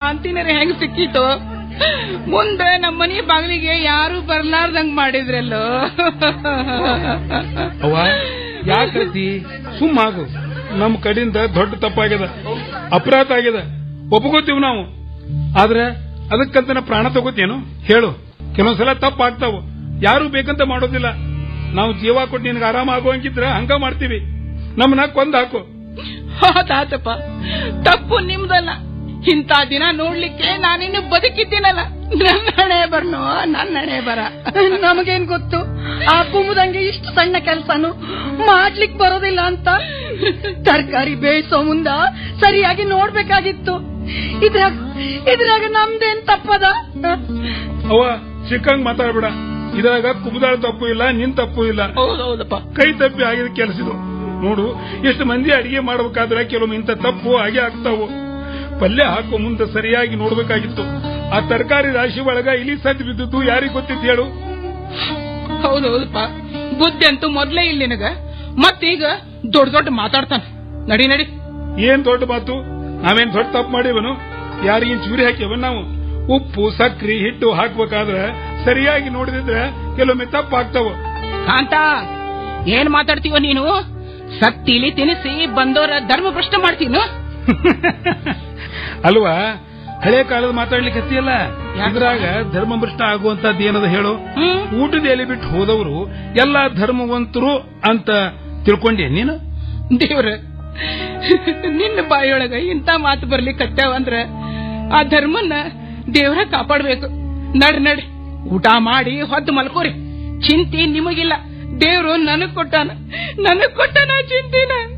ವಾಂತಿನರೆ ಹೆಂಗ್ ಸಿಕ್ಕಿತು ಮುಂದೆ ನಮ್ಮ ಮನಿ ಬಾಗಿಲಿಗೆ ಯಾರು ಬರ್ಲಾರ್ದಂಗ್ ಮಾಡಿದ್ರಲ್ಲೋ ಅವ್ವ ಯಾಕತಿ ಸುಮ್ಮಾಗು ನಮ್ ಕಡೆಯಿಂದ ದೊಡ್ಡ ತಪ್ಪಾಗ್ಯದ ಅಪರಾಧ ಆಗ್ಯದ ಒಪ್ಕೋತೀವಿ ನಾವು ಆದ್ರೆ ಅದಕ್ಕಂತ ನಾ ಪ್ರಾಣ ತಗೋತೇನು ಹೇಳು ಕೆಲವೊಂದ್ಸಲ ತಪ್ಪಾಗ್ತಾವು ಯಾರು ಬೇಕಂತ ಮಾಡೋದಿಲ್ಲ ನಾವು ಜೀವ ಕೊಟ್ಟು ನಿನ್ಗೆ ಆರಾಮ ಆಗೋಂಗಿದ್ರ ಹಂಗ ಮಾಡ್ತೀವಿ ನಮ್ಮನ್ನ ಕೊಂದ್ ಹಾಕು ಹೌದಾತಪ್ಪ ತಪ್ಪು ನಿಮ್ದಲ್ಲ ಇಂಥ ದಿನ ನೋಡ್ಲಿಕ್ಕೆ ನಾನಿನ್ನು ಬದುಕಿದ್ದೀನಲ್ಲ ನನ್ನ ಹಣೆ ಬರ್ನೋ ನನ್ನ ಹಣೆ ಬರ ನಮಗೇನ್ ಗೊತ್ತು ಆ ಕುಮುದಂಗೆ ಇಷ್ಟು ಸಣ್ಣ ಕೆಲ್ಸನು ಮಾಡ್ಲಿಕ್ ಬರೋದಿಲ್ಲ ಅಂತ ತರಕಾರಿ ಬೇಯಿಸೋ ಮುಂದ ಸರಿಯಾಗಿ ನೋಡ್ಬೇಕಾಗಿತ್ತು ಇದ್ರಾಗ ಇದ್ರಾಗ ನಮ್ದೇನ್ ತಪ್ಪದ ಅವ ಸಿಕ್ಕಂಗ್ ಮಾತಾಡ್ಬೇಡ ಇದ್ರಾಗ ಕುಬುದಾಳ ತಪ್ಪು ಇಲ್ಲ ನಿನ್ ತಪ್ಪು ಇಲ್ಲ ಹೌದೌದಪ್ಪ ಕೈ ತಪ್ಪಿ ಆಗಿದ ಕೆಲಸದು ನೋಡು ಎಷ್ಟು ಮಂದಿ ಅಡಿಗೆ ಮಾಡ್ಬೇಕಾದ್ರೆ ಕೆಲವೊಮ್ಮೆ ಇಂಥ ತಪ್ಪು ಹಾಗೆ ಆಗ್ತಾವು ಪಲ್ಯ ಹಾಕೋ ಮುಂದೆ ಸರಿಯಾಗಿ ನೋಡ್ಬೇಕಾಗಿತ್ತು ಆ ತರಕಾರಿ ರಾಶಿ ಒಳಗ ಇಲಿ ಸದ್ದು ಬಿದ್ದದ್ದು ಯಾರಿಗ್ ಗೊತ್ತಿತ್ತು ಹೇಳು ಹೌದೌದಪ್ಪ ಬುದ್ಧಿ ಅಂತೂ ಮೊದ್ಲೇ ಇಲ್ಲ ನಿನಗ ಮತ್ತೀಗ ದೊಡ್ಡ ದೊಡ್ಡ ಮಾತಾಡ್ತಾನ ನಡಿ ನಡಿ ಏನ್ ದೊಡ್ಡ ಮಾತು ನಾವೇನ್ ದೊಡ್ಡ ತಪ್ಪು ಮಾಡಿವನು ಯಾರಿಗಿನ್ ಚೂರಿ ಹಾಕಿವ ನಾವು ಉಪ್ಪು ಸಕ್ರಿ ಹಿಟ್ಟು ಹಾಕ್ಬೇಕಾದ್ರೆ ಸರಿಯಾಗಿ ನೋಡಿದ್ರೆ ಕೆಲವೊಮ್ಮೆ ತಪ್ಪು ಆಗ್ತಾವ ಕಾಂತ ಏನ್ ಮಾತಾಡ್ತೀವ ನೀನು ಸತ್ತಿಲಿ ತಿನಿಸಿ ಬಂದವರ ಧರ್ಮ ಪ್ರಶ್ನೆ ಮಾಡ್ತೀನು ಅಲ್ವಾ ಹಳೆ ಕಾಲದ ಮಾತಾಡ್ಲಿಕ್ಕೆ ಹತ್ತಿಯಲ್ಲ ಯಾಕೆ? ಇದ್ರಾಗ ಧರ್ಮಭ್ರಷ್ಟ ಆಗುವಂತದ್ದು ಏನದ ಹೇಳು ಹ್ಮ್ ಊಟದ ಎಲೆ ಬಿಟ್ಟು ಹೋದವರು ಎಲ್ಲಾ ಧರ್ಮವಂತರು ಅಂತ ತಿಳ್ಕೊಂಡೆ ನೀನು ದೇವ್ರ ನಿನ್ನ ಬಾಯೊಳಗ ಇಂತ ಮಾತು ಬರ್ಲಿಕ್ಕೆ ಅಂದ್ರ ಆ ಧರ್ಮನ್ನ ದೇವ್ರ ಕಾಪಾಡ್ಬೇಕು ನಡ್ ನಡಿ ಊಟ ಮಾಡಿ ಹೊದ್ದು ಮಲ್ಕೋರಿ ಚಿಂತೆ ನಿಮಗಿಲ್ಲ ದೇವ್ರು ನನಗ್ ಕೊಟ್ಟಾನ ನನಗ್ ಕೊಟ್ಟಾನ ಚಿಂತಿನ